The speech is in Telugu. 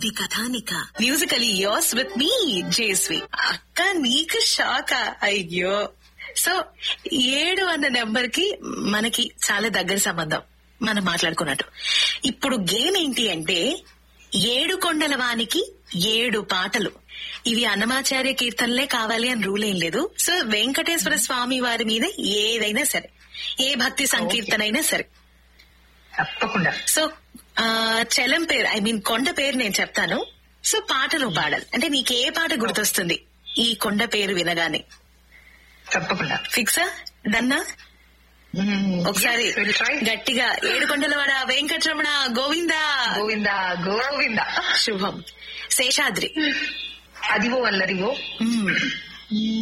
ఇది కథానిక musically yours with me Jesvi అక్క నీకు షాకా అయ్యో సో ఏడు అన్న నెంబర్ కి మనకి చాలా దగ్గర సంబంధం మనం మాట్లాడుకున్నట్టు ఇప్పుడు గేమ్ ఏంటి అంటే ఏడు కొండల వానికి ఏడు పాటలు ఇవి అన్నమాచార్య కీర్తనలే కావాలి అని రూల్ ఏం లేదు సో వెంకటేశ్వర స్వామి వారి మీద ఏదైనా సరే ఏ భక్తి సంకీర్తన అయినా సరే తప్పకుండా సో ఆ, చలం పేరు ఐ మీన్ కొండ పేరు నేను చెప్తాను సో పాటలు పాడాలి అంటే నీకు ఏ పాట గుర్తొస్తుంది ఈ కొండ పేరు వినగానే తప్పకుండా ఫిక్సా డన్నా మ్మ్. ఒకసారి Yes, we'll try. గట్టిగా ఏడు కొండలవాడ వెంకటరమణ గోవిందా గోవింద గోవింద శుభం శేషాద్రి అదివో అల్లరివో మ్మ్.